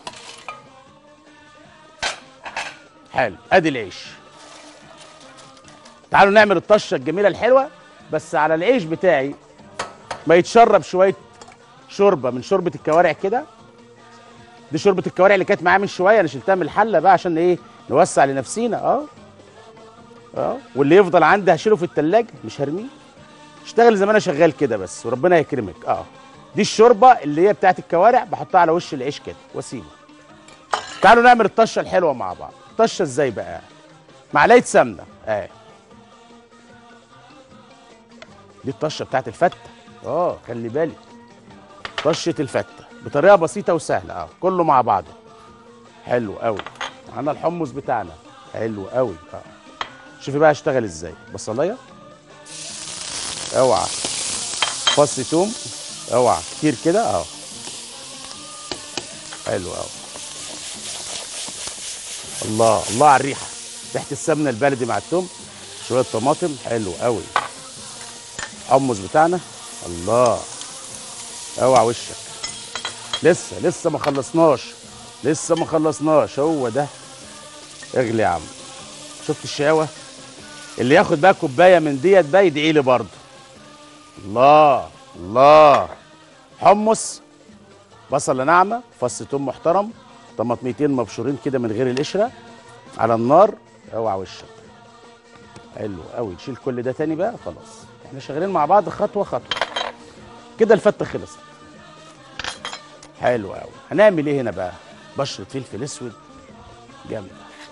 Speaker 1: حلو ادي العيش تعالوا نعمل الطشه الجميله الحلوه بس على العيش بتاعي ما يتشرب شويه شوربه من شوربه الكوارع كده دي شوربه الكوارع اللي كانت معايا من شويه انا شلتها من الحله بقى عشان ايه نوسع لنفسينا اه اه واللي يفضل عندي هشيله في التلاجة مش هرميه اشتغل زي ما انا شغال كده بس وربنا يكرمك اه دي الشوربه اللي هي بتاعت الكوارع بحطها على وش العيش كده واسيبه تعالوا نعمل الطشه الحلوه مع بعض طشه ازاي بقى معلقه سمنه اه دي الطشه بتاعت الفته اه خلي بالك طشه الفته بطريقه بسيطه وسهله اه كله مع بعضه حلو قوي معانا الحمص بتاعنا حلو قوي اه شوفي بقى اشتغل ازاي بصلايه اوعى فص توم اوعى كتير كده اه حلو قوي الله الله على الريحه ريحه السمنه البلدي مع التوم شويه طماطم حلو قوي حمص بتاعنا الله اوعى وشك لسه لسه ما خلصناش لسه ما خلصناش هو ده اغلي يا عم شفت الشقاوه اللي ياخد بقى كوبايه من ديت بقى يدعي لي برضه الله الله حمص بصله ناعمه فص توم محترم طماطميتين مبشورين كده من غير القشره على النار اوعى وشك حلو قوي نشيل كل ده تاني بقى خلاص احنا شغالين مع بعض خطوه خطوه كده الفته خلصت حلو قوي هنعمل ايه هنا بقى بشره فلفل اسود جامده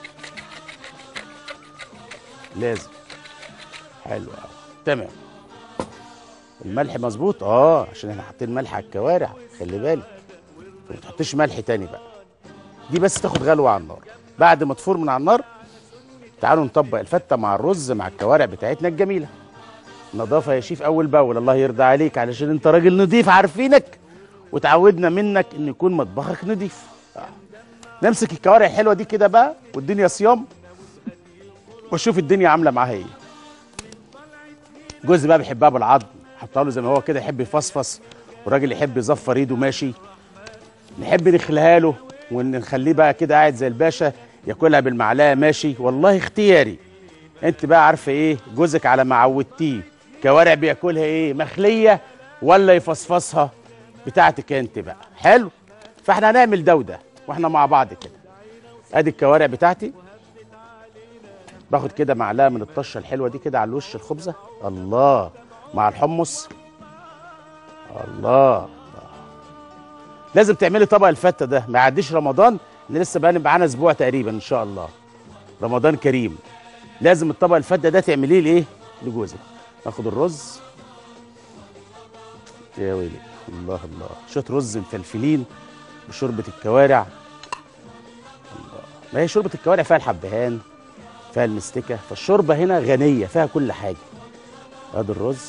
Speaker 1: لازم حلو قوي تمام الملح مظبوط اه عشان احنا حاطين ملح على الكوارع خلي بالك ما تحطيش ملح تاني بقى دي بس تاخد غلوه على النار بعد ما تفور من على النار تعالوا نطبق الفته مع الرز مع الكوارع بتاعتنا الجميله نظافه يا شيف اول باول الله يرضى عليك علشان انت راجل نضيف عارفينك وتعودنا منك ان يكون مطبخك نضيف آه. نمسك الكوارع الحلوه دي كده بقى والدنيا صيام واشوف الدنيا عامله معاها ايه جوزي بقى بيحبها بالعظم حطها له زي ما هو كده يحب يفصفص والراجل يحب يزفر ايده ماشي نحب نخليها له ونخليه بقى كده قاعد زي الباشا ياكلها بالمعلقه ماشي والله اختياري انت بقى عارفه ايه جوزك على ما عودتيه كوارع بياكلها ايه مخليه ولا يفصفصها بتاعتك انت بقى حلو فاحنا هنعمل ده وده واحنا مع بعض كده ادي الكوارع بتاعتي باخد كده معلقه من الطشه الحلوه دي كده على الوش الخبزه الله مع الحمص الله لازم تعملي طبق الفته ده ما يعديش رمضان اللي لسه بقى معانا اسبوع تقريبا ان شاء الله رمضان كريم لازم الطبق الفته ده تعمليه لايه لجوزك ناخد الرز يا ويلي الله الله شويه رز مفلفلين بشوربه الكوارع الله ما هي شوربه الكوارع فيها الحبهان فيها المستكه فالشوربه هنا غنيه فيها كل حاجه ادي الرز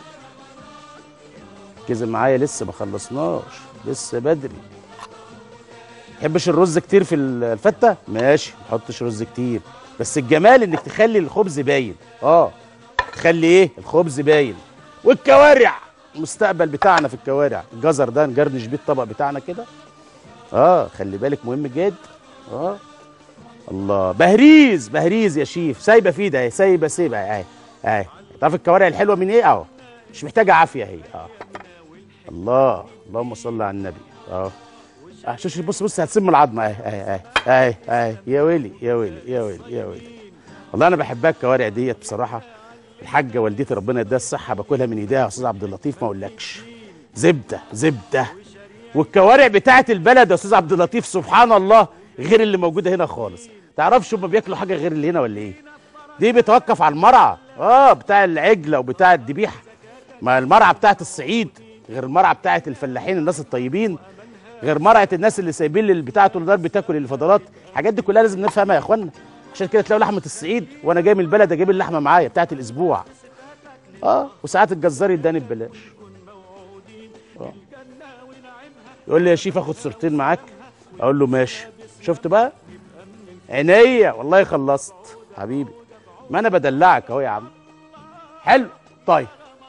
Speaker 1: كذا معايا لسه ما خلصناش لسه بدري تحبش الرز كتير في الفته ماشي ما تحطش رز كتير بس الجمال انك تخلي الخبز باين اه تخلي ايه الخبز باين والكوارع المستقبل بتاعنا في الكوارع الجزر ده نجرنش بيه الطبق بتاعنا كده اه خلي بالك مهم جدا اه الله بهريز بهريز يا شيف سايبه في ده سايبه سيبه اهي اهي تعرف الكوارع الحلوه من ايه اهو مش محتاجه عافيه هي اه الله اللهم صل على النبي اه اه شوف شوف بص بص هتسم العظمه اهي اهي اهي اهي اهي يا ويلي يا ويلي يا ويلي يا ويلي والله انا بحبها الكوارع ديت بصراحه الحاجه والدتي ربنا يديها الصحه باكلها من ايديها يا استاذ عبد اللطيف ما اقولكش زبده زبده والكوارع بتاعه البلد يا استاذ عبد اللطيف سبحان الله غير اللي موجوده هنا خالص تعرفش هم بياكلوا حاجه غير اللي هنا ولا ايه دي بيتوقف على المرعى اه بتاع العجله وبتاع الذبيحه ما المرعى بتاعه الصعيد غير المرعى بتاعه الفلاحين الناس الطيبين غير مرعى الناس اللي سايبين البتاع طول النهار بتاكل الفضلات الحاجات دي كلها لازم نفهمها يا اخوانا عشان كده تلاقوا لحمه الصعيد وانا جاي من البلد اجيب اللحمه معايا بتاعه الاسبوع اه وساعات الجزار يداني ببلاش اه يقول لي يا شيف اخد صورتين معاك اقول له ماشي شفت بقى عينيا والله خلصت حبيبي ما انا بدلعك اهو يا عم حلو طيب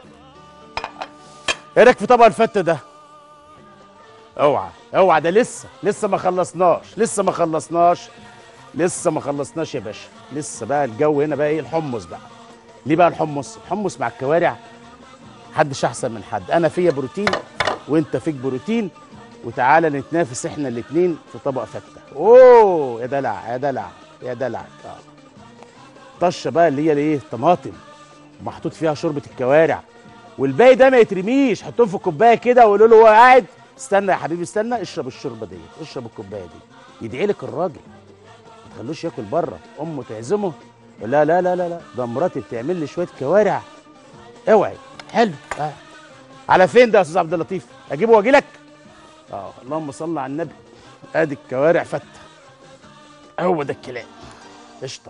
Speaker 1: ايه رايك في طبق الفته ده اوعى اوعى ده لسه لسه ما خلصناش لسه ما خلصناش لسه ما خلصناش يا باشا لسه بقى الجو هنا بقى ايه الحمص بقى ليه بقى الحمص الحمص مع الكوارع محدش احسن من حد انا فيا بروتين وانت فيك بروتين وتعالى نتنافس احنا الاثنين في طبق فته اوه يا دلع يا دلع يا دلع اه طشه بقى اللي هي الايه طماطم محطوط فيها شوربه الكوارع والباقي ده ما يترميش حطهم في كوبايه كده وقولوا له هو قاعد استنى يا حبيبي استنى اشرب الشوربه ديت اشرب الكوبايه دي يدعي لك الراجل ما تخلوش ياكل بره امه تعزمه لا لا لا لا لا ده مراتي بتعمل لي شويه كوارع اوعي حلو آه. على فين ده يا استاذ عبد اللطيف اجيبه واجي لك اه اللهم صل على النبي ادي الكوارع فته هو ده الكلام قشطه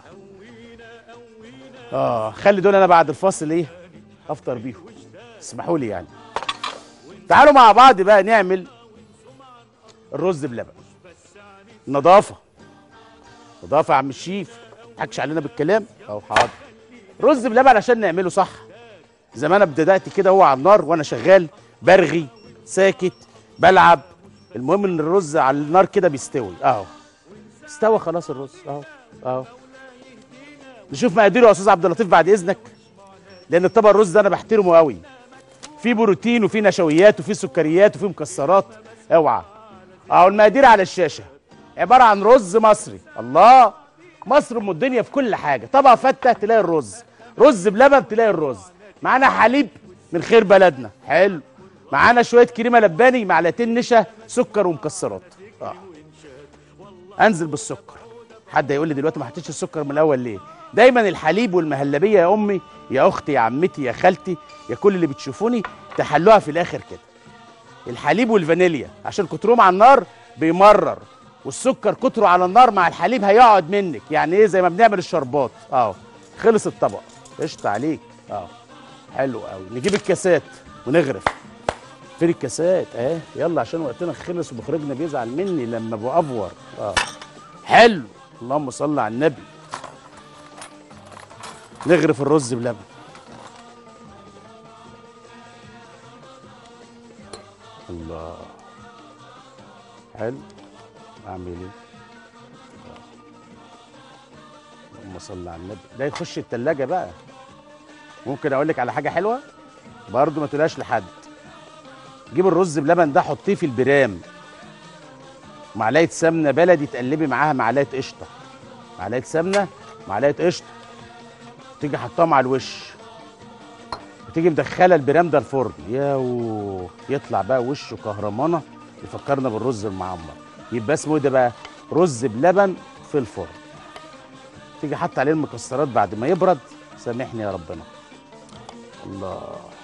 Speaker 1: اه خلي دول انا بعد الفاصل ايه افطر بيهم اسمحوا لي يعني تعالوا مع بعض بقى نعمل الرز بلبن نظافه نظافه يا عم الشيف ما تضحكش علينا بالكلام اهو حاضر رز بلبن عشان نعمله صح زي ما انا بدات كده هو على النار وانا شغال برغي ساكت بلعب المهم ان الرز على النار كده بيستوي اهو استوى خلاص الرز اهو اهو نشوف مقاديره يا استاذ عبد اللطيف بعد اذنك لان طبق الرز ده انا بحترمه قوي في بروتين وفي نشويات وفي سكريات وفي مكسرات اوعى اهو المقادير على الشاشه عباره عن رز مصري الله مصر ام الدنيا في كل حاجه طبق فته تلاقي الرز رز بلبن تلاقي الرز معانا حليب من خير بلدنا حلو معانا شويه كريمه لباني معلقتين نشا سكر ومكسرات اه انزل بالسكر حد يقول لي دلوقتي ما حطيتش السكر من الاول ليه دايما الحليب والمهلبيه يا امي يا اختي يا عمتي يا خالتي يا كل اللي بتشوفوني تحلوها في الاخر كده الحليب والفانيليا عشان كترهم على النار بيمرر والسكر كتره على النار مع الحليب هيقعد منك يعني ايه زي ما بنعمل الشربات اه خلص الطبق قشطه عليك اه حلو قوي نجيب الكاسات ونغرف فين الكاسات اهي يلا عشان وقتنا خلص ومخرجنا بيزعل مني لما بافور اه حلو اللهم صل على النبي نغرف الرز بلبن الله حلو اعمل ايه اللهم صل على النبي ده يخش التلاجة بقى ممكن اقول لك على حاجه حلوه برضه ما تقولهاش لحد جيب الرز بلبن ده حطيه في البرام معلقه سمنه بلدي تقلبي معاها معلقه قشطه معلقه سمنه معلقه قشطه تيجي حطها مع الوش وتيجي مدخله البرام ده الفرن ياو يطلع بقى وشه كهرمانه يفكرنا بالرز المعمر يبقى اسمه ايه ده بقى رز بلبن في الفرن تيجي حط عليه المكسرات بعد ما يبرد سامحني يا ربنا الله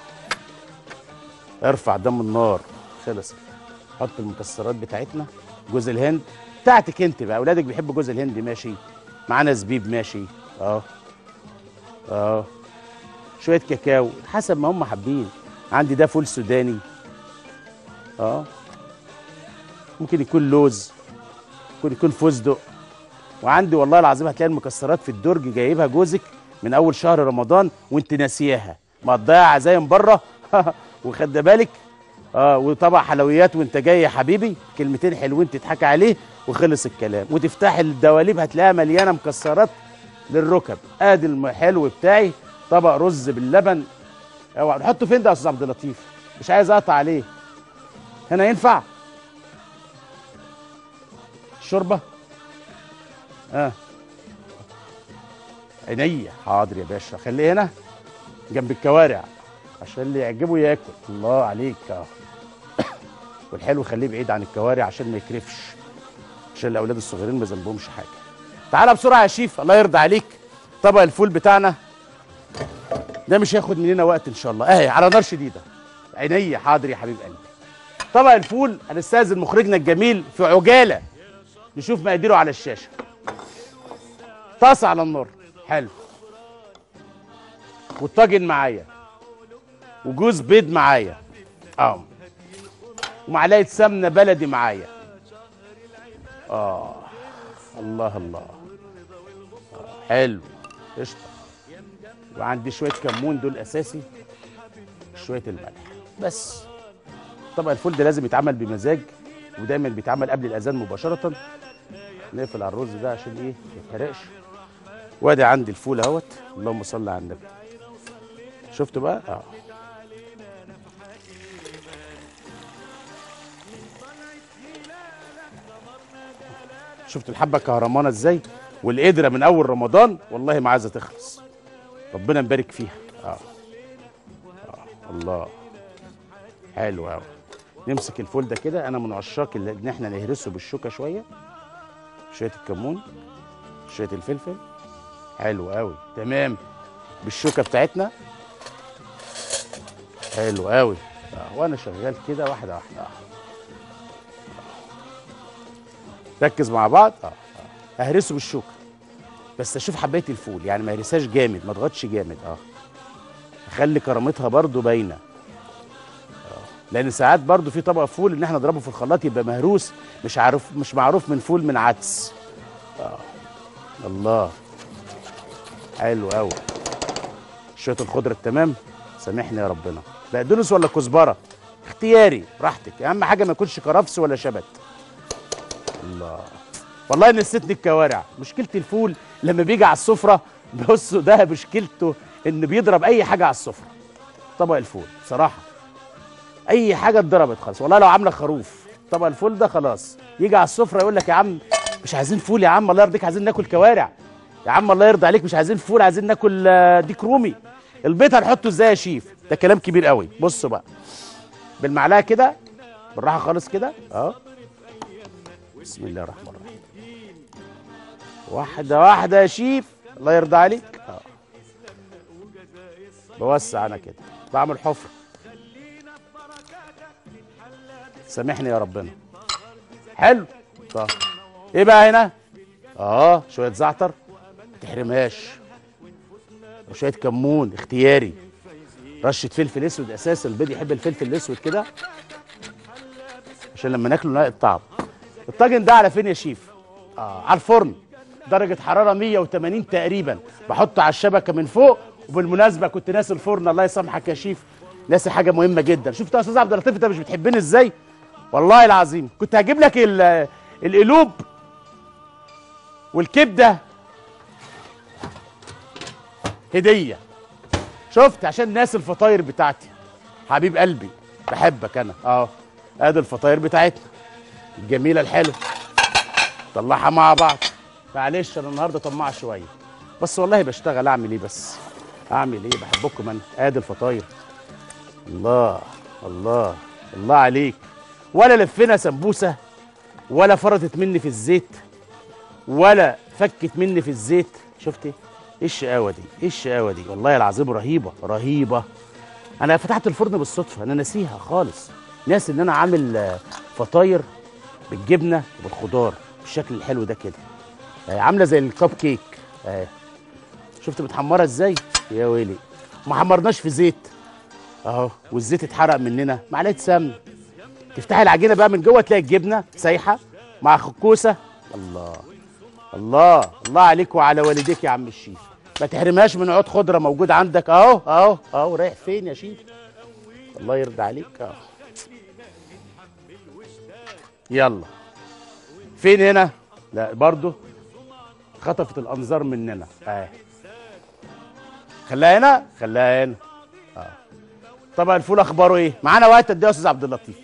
Speaker 1: ارفع دم النار خلص حط المكسرات بتاعتنا جوز الهند بتاعتك انت بقى اولادك بيحبوا جوز الهند ماشي معانا زبيب ماشي اه اه شويه كاكاو حسب ما هم حابين عندي ده فول سوداني اه ممكن يكون لوز ممكن يكون فستق وعندي والله العظيم هتلاقي المكسرات في الدرج جايبها جوزك من اول شهر رمضان وانت ناسياها مقضيها عزايم بره وخد بالك اه وطبق حلويات وانت جاي يا حبيبي كلمتين حلوين تضحك عليه وخلص الكلام وتفتح الدواليب هتلاقيها مليانه مكسرات للركب ادي الحلو بتاعي طبق رز باللبن اوعى نحطه فين ده يا استاذ عبد اللطيف مش عايز اقطع عليه هنا ينفع الشوربه اه عينيا حاضر يا باشا خليه هنا جنب الكوارع عشان اللي يعجبه ياكل الله عليك اه والحلو خليه بعيد عن الكوارع عشان ما يكرفش عشان الاولاد الصغيرين ما ذنبهمش حاجه تعالى بسرعه يا شيف الله يرضى عليك طبق الفول بتاعنا ده مش هياخد مننا وقت ان شاء الله اهي على نار شديده عينيا حاضر يا حبيب قلبي طبق الفول هنستاذن مخرجنا الجميل في عجاله نشوف مقاديره على الشاشه طاسه على النار حلو والطاجن معايا وجوز بيض معايا اه ومعلقه سمنه بلدي معايا اه الله الله آه. حلو قشطه وعندي شويه كمون دول اساسي شويه الملح بس طبق الفول ده لازم يتعمل بمزاج ودايما بيتعمل قبل الاذان مباشره نقفل على الرز ده عشان ايه ما يتحرقش وادي عندي الفول اهوت اللهم صل على النبي شفتوا بقى اه شفت الحبه كهرمانه ازاي والقدره من اول رمضان والله ما عايزه تخلص ربنا يبارك فيها اه, آه. الله حلو قوي نمسك الفول ده كده انا من عشاق اللي- ان احنا نهرسه بالشوكه شويه شويه الكمون شويه الفلفل حلو قوي تمام بالشوكه بتاعتنا حلو قوي آه. وانا شغال كده واحده واحده آه. ركز مع بعض اه آه. اهرسه بالشوكه بس اشوف حبايه الفول يعني ما اهرسهاش جامد ما اضغطش جامد اه اخلي كرامتها برضو باينه آه. لان ساعات برضو في طبق فول ان احنا نضربه في الخلاط يبقى مهروس مش عارف مش معروف من فول من عدس اه الله حلو قوي شويه الخضره التمام سامحني يا ربنا بقدونس ولا كزبره اختياري براحتك اهم حاجه ما يكونش كرفس ولا شبت الله والله نسيتني الكوارع مشكله الفول لما بيجي على السفره بصوا ده مشكلته ان بيضرب اي حاجه على السفره طبق الفول بصراحه اي حاجه اتضربت خلاص والله لو عامله خروف طبق الفول ده خلاص يجي على السفره يقول لك يا عم مش عايزين فول يا عم الله يرضيك عايزين ناكل كوارع يا عم الله يرضى عليك مش عايزين فول عايزين ناكل آه، ديك رومي البيض هنحطه ازاي يا شيف ده كلام كبير قوي بصوا بقى بالمعلقه كده بالراحه خالص كده اه بسم الله الرحمن الرحيم واحدة واحدة يا شيف الله يرضى عليك اه بوسع انا كده بعمل حفرة سامحني يا ربنا حلو طب ايه بقى هنا اه شوية زعتر ما تحرمهاش وشوية كمون اختياري رشة فلفل اسود اساسا البيض يحب الفلفل الاسود كده عشان لما ناكله نلاقي الطعم الطاجن ده على فين يا شيف آه على الفرن درجة حرارة 180 تقريبا بحطه على الشبكة من فوق وبالمناسبة كنت ناسي الفرن الله يسامحك يا شيف ناسي حاجة مهمة جدا شفت يا استاذ عبد اللطيف انت مش بتحبني ازاي والله العظيم كنت هجيب لك ال- القلوب والكبدة هدية شفت عشان ناس الفطاير بتاعتي حبيب قلبي بحبك انا اه ادي الفطاير بتاعتنا الجميله الحلوه طلعها مع بعض معلش انا النهارده طماع شويه بس والله بشتغل اعمل ايه بس اعمل ايه بحبكم انا ادي الفطاير الله الله الله عليك ولا لفينا سمبوسه ولا فرطت مني في الزيت ولا فكت مني في الزيت شفتي ايه الشقاوه دي ايه الشقاوه دي والله العظيم رهيبه رهيبه انا فتحت الفرن بالصدفه انا ناسيها خالص ناسي ان انا عامل آه، فطاير بالجبنه وبالخضار بالشكل الحلو ده كده آه، عامله زي الكب كيك آه. شفت متحمره ازاي يا ويلي ما حمرناش في زيت اهو والزيت اتحرق مننا معلقه سمن تفتحي العجينه بقى من جوه تلاقي الجبنه سايحه مع الكوسه الله الله الله عليك وعلى والديك يا عم الشيف ما تحرمهاش من عود خضره موجود عندك اهو اهو اهو رايح فين يا شيف الله يرضى عليك اهو يلا فين هنا لا برضو خطفت الانظار مننا اهي خلاها هنا خلاها هنا اه طبق الفول اخباره ايه معانا وقت قد ايه يا استاذ عبد اللطيف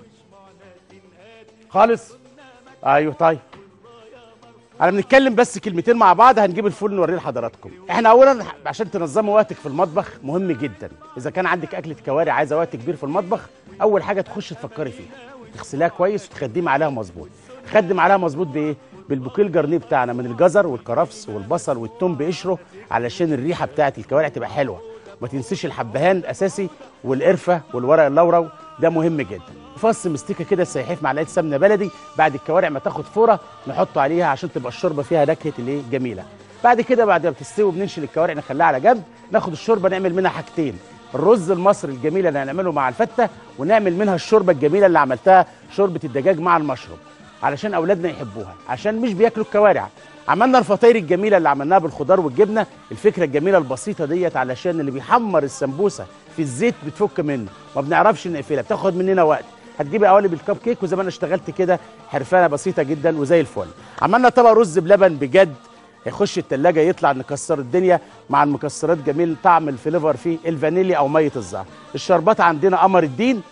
Speaker 1: خالص ايوه طيب انا بنتكلم بس كلمتين مع بعض هنجيب الفول نوريه لحضراتكم احنا اولا عشان تنظموا وقتك في المطبخ مهم جدا اذا كان عندك اكله كوارع عايزه وقت كبير في المطبخ اول حاجه تخش تفكري فيها تغسليها كويس وتخدمي عليها مظبوط خدم عليها مظبوط بايه بالبوكيه الجرنيه بتاعنا من الجزر والكرفس والبصل والثوم بقشره علشان الريحه بتاعت الكوارع تبقى حلوه ما تنسيش الحبهان الاساسي والقرفه والورق اللورو ده مهم جدا فص مستكه كده سيحيف معلقه سمنه بلدي بعد الكوارع ما تاخد فوره نحطه عليها عشان تبقى الشوربه فيها نكهه الايه جميله بعد كده بعد ما بتستوي بننشل الكوارع نخليها على جنب ناخد الشوربه نعمل منها حاجتين الرز المصري الجميل اللي هنعمله مع الفته ونعمل منها الشوربه الجميله اللي عملتها شوربه الدجاج مع المشروم علشان اولادنا يحبوها عشان مش بياكلوا الكوارع عملنا الفطاير الجميله اللي عملناها بالخضار والجبنه الفكره الجميله البسيطه ديت علشان اللي بيحمر السمبوسه في الزيت بتفك منه ما بنعرفش نقفلها بتاخد مننا وقت هتجيبي قوالب الكب كيك وزي ما انا اشتغلت كده حرفانه بسيطه جدا وزي الفل عملنا طبق رز بلبن بجد يخش التلاجة يطلع نكسر الدنيا مع المكسرات جميل طعم الفليفر فيه الفانيليا او ميه الزعتر الشربات عندنا قمر الدين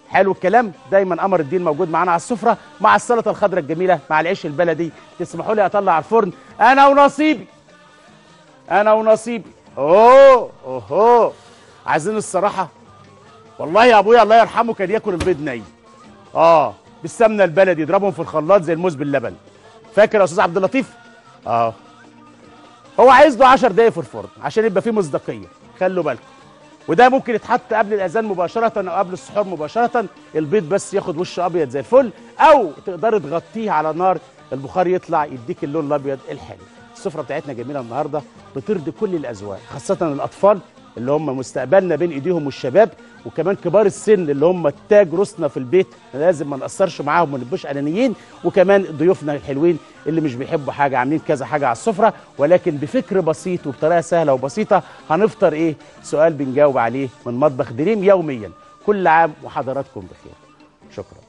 Speaker 1: حلو الكلام دايما قمر الدين موجود معانا على السفره مع السلطه الخضراء الجميله مع العيش البلدي تسمحوا لي اطلع على الفرن انا ونصيبي انا ونصيبي اوه اوه عايزين الصراحه والله يا ابويا الله يرحمه كان ياكل البيض ني اه بالسمنه البلدي يضربهم في الخلاط زي الموز باللبن فاكر يا استاذ عبد اللطيف اه هو عايز له 10 دقايق في الفرن عشان يبقى فيه مصداقيه خلوا بالكم وده ممكن يتحط قبل الاذان مباشره او قبل السحور مباشره البيض بس ياخد وش ابيض زي الفل او تقدري تغطيه على نار البخار يطلع يديك اللون الابيض الحلو السفره بتاعتنا جميله النهارده بترضي كل الاذواق خاصه الاطفال اللي هم مستقبلنا بين ايديهم والشباب وكمان كبار السن اللي هم تاج راسنا في البيت لازم ما نقصرش معاهم وما نبقوش انانيين وكمان ضيوفنا الحلوين اللي مش بيحبوا حاجه عاملين كذا حاجه على السفره ولكن بفكر بسيط وبطريقه سهله وبسيطه هنفطر ايه سؤال بنجاوب عليه من مطبخ دريم يوميا كل عام وحضراتكم بخير شكرا